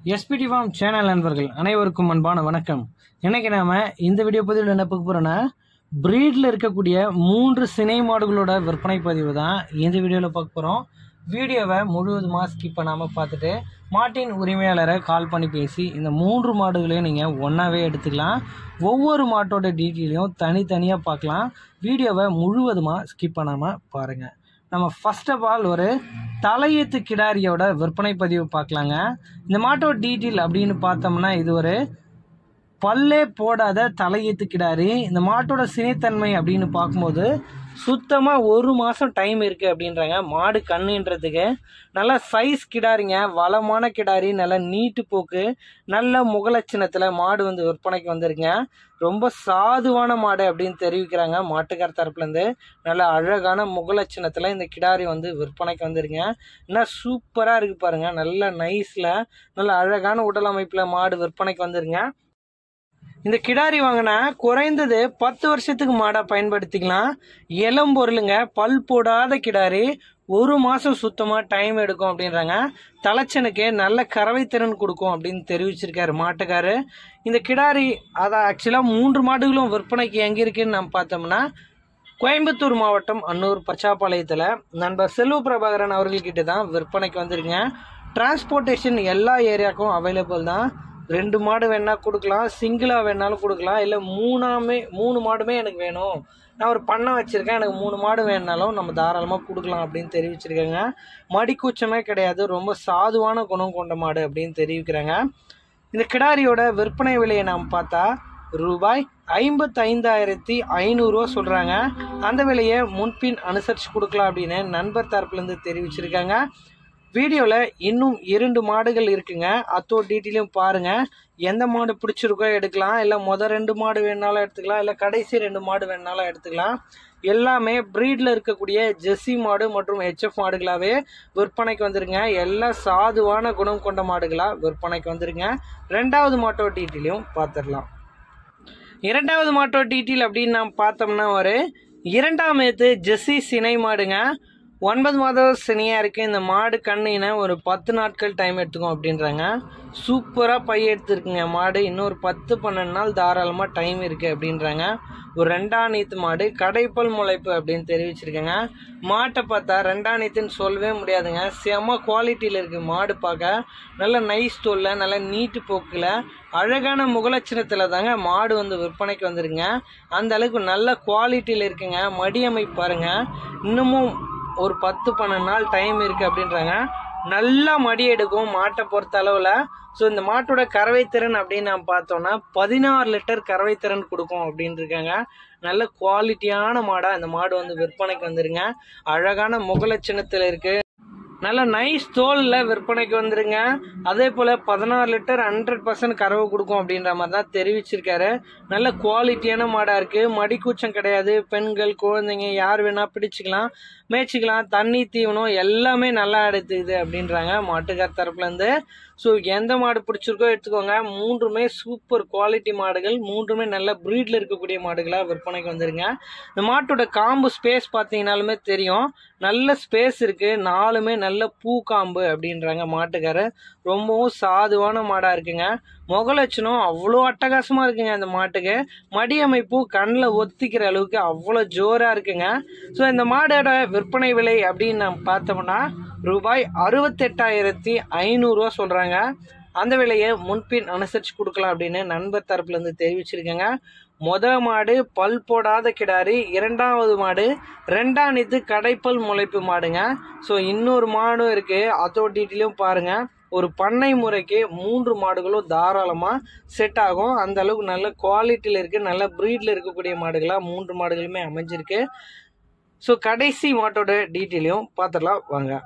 SPD form channel நண்பர்கள் அனைவருக்கும் அன்பான வணக்கம் இன்னைக்கு நாம இந்த வீடியோ பதிவில் என்ன பார்க்க போறோம்னா பிரீடில் இருக்கக்கூடிய மூன்று சினை மாடுகளோட விற்பனை பதிவு தான் இந்த வீடியோவில் பார்க்க போகிறோம் வீடியோவை முழுவதுமாக ஸ்கிப் பண்ணாமல் பார்த்துட்டு மாட்டின் உரிமையாளரை கால் பண்ணி பேசி இந்த மூன்று மாடுகளையும் நீங்கள் ஒன்றாவே எடுத்துக்கலாம் ஒவ்வொரு மாட்டோட டீட்டெயிலையும் தனித்தனியாக பார்க்கலாம் வீடியோவை முழுவதுமாக ஸ்கிப் பண்ணாமல் பாருங்கள் நம்ம ஃபர்ஸ்ட் ஆஃப் ஆல் ஒரு தலையீத்து கிடாரியோட விற்பனை பதிவு பார்க்கலாங்க இந்த மாட்டோட டீட்டெயில் அப்படின்னு பார்த்தோம்னா இது ஒரு பல்லே போடாத தலையீத்து கிடாரி இந்த மாட்டோட சினைத்தன்மை அப்படின்னு பார்க்கும்போது சுத்தமாக ஒரு மாதம் டைம் இருக்குது அப்படின்றாங்க மாடு கண்ணுன்றதுக்கு நல்ல சைஸ் கிடாரிங்க வளமான கிடாரி நல்ல நீட்டு போக்கு நல்ல முகலட்சணத்தில் மாடு வந்து விற்பனைக்கு வந்திருக்குங்க ரொம்ப சாதுவான மாடு அப்படின்னு தெரிவிக்கிறாங்க மாட்டுக்கார தரப்புலேருந்து நல்ல அழகான முகலட்சணத்தில் இந்த கிடாரி வந்து விற்பனைக்கு வந்துருங்க என்ன சூப்பராக இருக்குது பாருங்க நல்ல நைஸில் நல்ல அழகான உடல் அமைப்பில் மாடு விற்பனைக்கு வந்துருங்க இந்த கிடாரி வாங்கினா குறைந்தது பத்து வருஷத்துக்கு மாடை பயன்படுத்திக்கலாம் இளம் பொருளுங்க பல் போடாத கிடாரி ஒரு மாதம் சுத்தமாக டைம் எடுக்கும் அப்படின்றாங்க தலைச்சனுக்கு நல்ல கறவை திறன் கொடுக்கும் அப்படின்னு தெரிவிச்சிருக்காரு மாட்டுக்காரு இந்த கிடாரி அதை ஆக்சுவலாக மூன்று மாடுகளும் விற்பனைக்கு எங்கே இருக்குன்னு நம்ம பார்த்தோம்னா கோயம்புத்தூர் மாவட்டம் அன்னூர் பச்சாப்பாளையத்தில் நண்பர் செல்வ பிரபாகரன் அவர்கள்கிட்ட தான் விற்பனைக்கு வந்துருங்க டிரான்ஸ்போர்ட்டேஷன் எல்லா ஏரியாவுக்கும் அவைலபிள் தான் ரெண்டு மாடு வேணால் கொடுக்கலாம் சிங்கிளாக வேணாலும் கொடுக்கலாம் இல்லை மூணாமே மூணு மாடுமே எனக்கு வேணும் நான் ஒரு பண்ணை வச்சுருக்கேன் எனக்கு மூணு மாடு வேணுனாலும் நம்ம தாராளமாக கொடுக்கலாம் அப்படின்னு தெரிவிச்சிருக்காங்க மடிக்கூச்சமே கிடையாது ரொம்ப சாதுவான குணம் கொண்ட மாடு அப்படின்னு தெரிவிக்கிறாங்க இந்த கிடாரியோட விற்பனை விலையை நாம் பார்த்தா ரூபாய் ஐம்பத்தைந்தாயிரத்தி ஐநூறுரூவா சொல்கிறாங்க அந்த விலையை முன்பின் அனுசரித்து கொடுக்கலாம் அப்படின்னு நண்பர் தரப்புலேருந்து தெரிவிச்சிருக்காங்க வீடியோவில் இன்னும் இரண்டு மாடுகள் இருக்குங்க அத்தோ டீட்டெயிலும் பாருங்கள் எந்த மாடு பிடிச்சிருக்கோ எடுக்கலாம் இல்லை மொதல் ரெண்டு மாடு வேணாலும் எடுத்துக்கலாம் இல்லை கடைசி ரெண்டு மாடு வேணாலும் எடுத்துக்கலாம் எல்லாமே ப்ரீடில் இருக்கக்கூடிய ஜெர்சி மாடு மற்றும் ஹெச்எஃப் மாடுகளாகவே விற்பனைக்கு வந்துருங்க எல்லாம் சாதுவான குணம் கொண்ட மாடுகளாக விற்பனைக்கு வந்துருங்க ரெண்டாவது மாட்டோ டீட்டெயிலையும் பார்த்துடலாம் இரண்டாவது மாட்டோ டீட்டெயில் அப்படின்னு நாம் பார்த்தோம்னா ஒரு இரண்டாம் ஏத்து ஜெர்சி சினை மாடுங்க ஒன்பது மாதம் சினையாக இருக்குது இந்த மாடு கண்ணின ஒரு பத்து நாட்கள் டைம் எடுத்துக்கும் அப்படின்றாங்க சூப்பராக பை எடுத்துருக்குங்க மாடு இன்னொரு பத்து பன்னெண்டு நாள் தாராளமாக டைம் இருக்குது அப்படின்றாங்க ஒரு ரெண்டாம் நீத்து மாடு கடைப்பல் முளைப்பு அப்படின்னு தெரிவிச்சிருக்கேங்க மாட்டை பார்த்தா ரெண்டாம் நீத்துன்னு சொல்லவே முடியாதுங்க செம குவாலிட்டியில் இருக்குது மாடு பார்க்க நல்ல நைஸ் தோலில் நல்ல நீட்டு போக்கில் அழகான முகலட்சணத்தில் தாங்க மாடு வந்து விற்பனைக்கு வந்துருங்க அந்த அளவுக்கு நல்ல குவாலிட்டியில் இருக்குங்க மடி அமைப்பு பாருங்கள் இன்னமும் ஒரு பத்து பன்னெண்டு நாள் டைம் இருக்குது அப்படின்றாங்க நல்லா மடி எடுக்கும் மாட்டை பொறுத்த அளவில் ஸோ இந்த மாட்டோட கறவை திறன் அப்படின்னு நாம் பார்த்தோம்னா பதினாறு லிட்டர் கறவை திறன் கொடுக்கும் அப்படின்னு இருக்காங்க நல்ல குவாலிட்டியான மாடாக இந்த மாடு வந்து விற்பனைக்கு வந்துருங்க அழகான முகலட்சணத்தில் இருக்குது நல்ல நைஸ் தோலில் விற்பனைக்கு வந்துருங்க அதே போல் பதினாறு லிட்டர் ஹண்ட்ரட் பர்சன்ட் கறவை கொடுக்கும் அப்படின்ற மாதிரி தான் தெரிவிச்சிருக்காரு நல்ல குவாலிட்டியான மாடாக இருக்குது மடிக்கூச்சம் கிடையாது பெண்கள் குழந்தைங்க யார் வேணால் பிடிச்சிக்கலாம் மேய்ச்சிக்கலாம் தண்ணி தீவனம் எல்லாமே நல்லா எடுத்துக்குது அப்படின்றாங்க மாட்டுக்கார் தரப்புலேருந்து ஸோ எந்த மாடு பிடிச்சிருக்கோ எடுத்துக்கோங்க மூன்றுமே சூப்பர் குவாலிட்டி மாடுகள் மூன்றுமே நல்ல ப்ரீடில் இருக்கக்கூடிய மாடுகளாக விற்பனைக்கு வந்துருங்க இந்த மாட்டோட காம்பு ஸ்பேஸ் பார்த்தீங்கனாலுமே தெரியும் நல்ல ஸ்பேஸ் இருக்குது நாலுமே நல்ல பூ காம்பு அப்படின்றாங்க மாட்டுக்காரர் ரொம்பவும் சாதுவான மாடாக இருக்குங்க முகலட்சணம் அவ்வளோ அட்டகாசமாக இருக்குங்க அந்த மாட்டுக்கு மடி அமைப்பும் கண்ணில் ஒத்திக்கிற அளவுக்கு அவ்வளோ ஜோராக இருக்குங்க ஸோ இந்த மாடோட விற்பனை விலை அப்படின்னு நம்ம பார்த்தோம்னா ரூபாய் அறுபத்தெட்டாயிரத்தி ஐநூறுரூவா சொல்கிறாங்க அந்த விலையை முன்பின் அனுசரித்து கொடுக்கலாம் அப்படின்னு நண்பர் தரப்புலேருந்து தெரிவிச்சிருக்கேங்க முத மாடு பல் போடாத கிடாரி இரண்டாவது மாடு ரெண்டாம் இது கடைப்பல் முளைப்பு மாடுங்க ஸோ இன்னொரு மாடும் இருக்குது அதோட டீட்டெயிலும் பாருங்கள் ஒரு பண்ணை முறைக்கு மூன்று மாடுகளும் தாராளமாக செட் ஆகும் அந்த அளவுக்கு நல்ல குவாலிட்டியில் இருக்குது நல்ல ப்ரீடில் இருக்கக்கூடிய மாடுகளாக மூன்று மாடுகளுமே அமைஞ்சிருக்கு ஸோ கடைசி மாட்டோட டீட்டெயிலையும் பார்த்துடலாம் வாங்க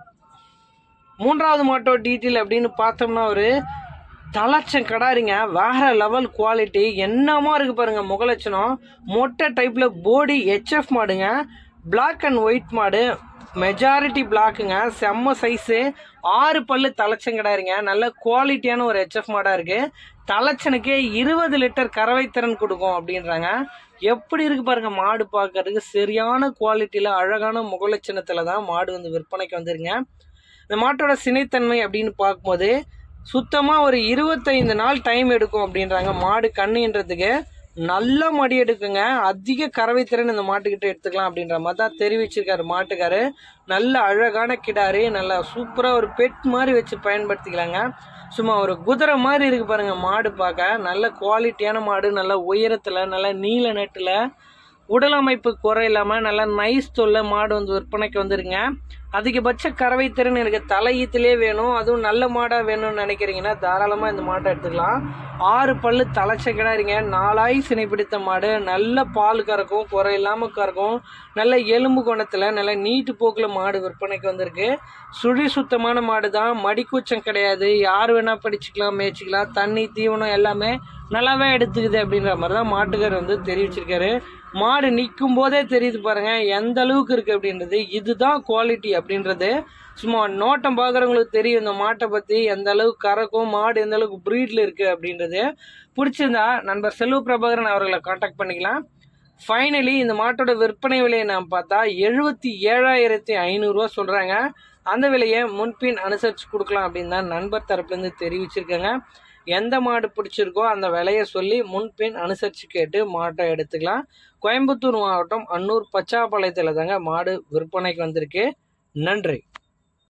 மூன்றாவது மாட்டோட டீட்டெயில் அப்படின்னு பார்த்தோம்னா ஒரு தலைச்சம் கடாரிங்க வேற லெவல் குவாலிட்டி என்னமா இருக்கு பாருங்க முகலட்சணம் மொட்டை டைப்ல போடி ஹெச்எஃப் மாடுங்க பிளாக் அண்ட் ஒயிட் மாடு மெஜாரிட்டி பிளாக்குங்க செம்ம சைஸு ஆறு பல்லு தலைச்சங்கடாருங்க நல்ல குவாலிட்டியான ஒரு ஹெச்எஃப் மாடாக இருக்குது தலைச்சனுக்கு இருபது லிட்டர் கறவை திறன் கொடுக்கும் அப்படின்றாங்க எப்படி இருக்கு பாருங்க மாடு பார்க்கறதுக்கு சரியான குவாலிட்டியில் அழகான முகலட்சணத்தில் தான் மாடு வந்து விற்பனைக்கு வந்துருங்க இந்த மாட்டோட சினைத்தன்மை அப்படின்னு பார்க்கும்போது சுத்தமாக ஒரு இருபத்தைந்து நாள் டைம் எடுக்கும் அப்படின்றாங்க மாடு கண்ணுன்றதுக்கு நல்ல மடி எடுக்குங்க அதிக கறவை திறன் இந்த மாட்டுக்கிட்ட எடுத்துக்கலாம் அப்படின்ற மாதிரி தான் தெரிவிச்சிருக்காரு மாட்டுக்காரு நல்ல அழகான கிடாரி நல்லா சூப்பராக ஒரு பெட் மாதிரி வச்சு பயன்படுத்திக்கலாங்க சும்மா ஒரு குதிரை மாதிரி இருக்கு பாருங்க மாடு பார்க்க நல்ல குவாலிட்டியான மாடு நல்ல உயரத்தில் நல்ல நீல நெட்டில் உடல் அமைப்பு குறை இல்லாமல் நல்லா நைஸ் தொல்ல மாடு வந்து விற்பனைக்கு வந்துருங்க அதிகபட்ச கறவை திறன் எனக்கு தலையீத்திலே வேணும் அதுவும் நல்ல மாடாக வேணும்னு நினைக்கிறீங்கன்னா தாராளமாக இந்த மாட்டை எடுத்துக்கலாம் ஆறு பல்லு தலைச்ச கிடாரிங்க நாலாய் சினை பிடித்த மாடு நல்ல பால் கறக்கும் குறை இல்லாமல் கறக்கும் நல்ல எலும்பு குணத்தில் நல்ல நீட்டு போக்கில் மாடு விற்பனைக்கு வந்திருக்கு சுழி சுத்தமான மாடு தான் மடிக்கூச்சம் கிடையாது யார் வேணால் படிச்சுக்கலாம் மேய்ச்சிக்கலாம் தண்ணி தீவனம் எல்லாமே நல்லாவே எடுத்துக்குது அப்படின்ற மாதிரி தான் மாட்டுக்கார் வந்து தெரிவிச்சிருக்காரு மாடு நிற்கும் போதே தெரியுது பாருங்க எந்த அளவுக்கு இருக்கு அப்படின்றது இதுதான் குவாலிட்டி அப்படின்றது சும்மா நோட்டம் பார்க்குறவங்களுக்கு தெரியும் இந்த மாட்டை பற்றி எந்த அளவுக்கு கறக்கும் மாடு எந்த அளவுக்கு ப்ரீடில் இருக்கு அப்படின்றது பிடிச்சிருந்தா நண்பர் செல்வ பிரபாகரன் அவர்களை காண்டாக்ட் பண்ணிக்கலாம் ஃபைனலி இந்த மாட்டோட விற்பனை விலையை நாம் பார்த்தா எழுபத்தி ஏழாயிரத்தி ஐநூறுரூவா சொல்கிறாங்க அந்த விலையை முன்பின் அனுசரித்து கொடுக்கலாம் அப்படின்னு தான் நண்பர் தரப்புலேருந்து தெரிவிச்சிருக்காங்க எந்த மாடு பிடிச்சிருக்கோ அந்த விலையை சொல்லி முன்பின் அனுசரித்து கேட்டு மாட்டை எடுத்துக்கலாம் கோயம்புத்தூர் மாவட்டம் அன்னூர் பச்சாப்பாளையத்தில் தாங்க மாடு விற்பனைக்கு வந்திருக்கு நன்றி